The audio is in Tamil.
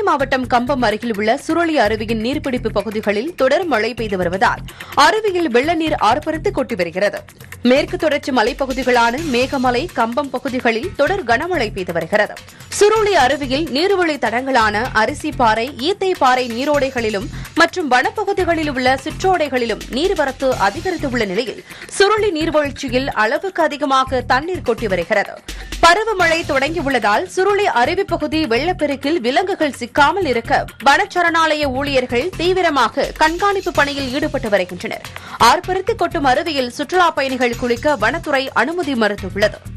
மாவட்டம் கம்பம் அருகில் உள்ள சுருளி அருவியின் நீர்பிடிப்பு பகுதிகளில் தொடர் மழை பெய்து வருவதால் அருவியில் வெள்ள நீர் ஆர்ப்பரித்து கொட்டி வருகிறது மேற்கு தொடர்ச்சி மலைப்பகுதிகளான மேகமலை கம்பம் பகுதிகளில் தொடர் கனமழை பெய்து வருகிறது சுருளி அருவியில் நீர்வழி தடங்களான அரிசிப்பாறை ஈத்தைப்பாறை நீரோடைகளிலும் மற்றும் வனப்பகுதிகளில் உள்ள சிற்றோடைகளிலும் நீர்வரத்து அதிகரித்துள்ள நிலையில் சுருளி நீர்வீழ்ச்சியில் அளவுக்கு அதிகமாக தண்ணீர் கொட்டி வருகிறது பருவமழை தொடங்கியுள்ளதால் சுருளி அருவி பகுதி வெள்ளப்பெருக்கில் விலங்குகள் சிக்காமல் இருக்க வனச்சரணாலய ஊழியர்கள் தீவிரமாக கண்காணிப்பு பணியில் ஈடுபட்டு வருகின்றனர் ஆர்ப்பரித்து கொட்டும் அருவியில் சுற்றுலாப் பயணிகள் குளிக்க வனத்துறை அனுமதி மறுத்துள்ளது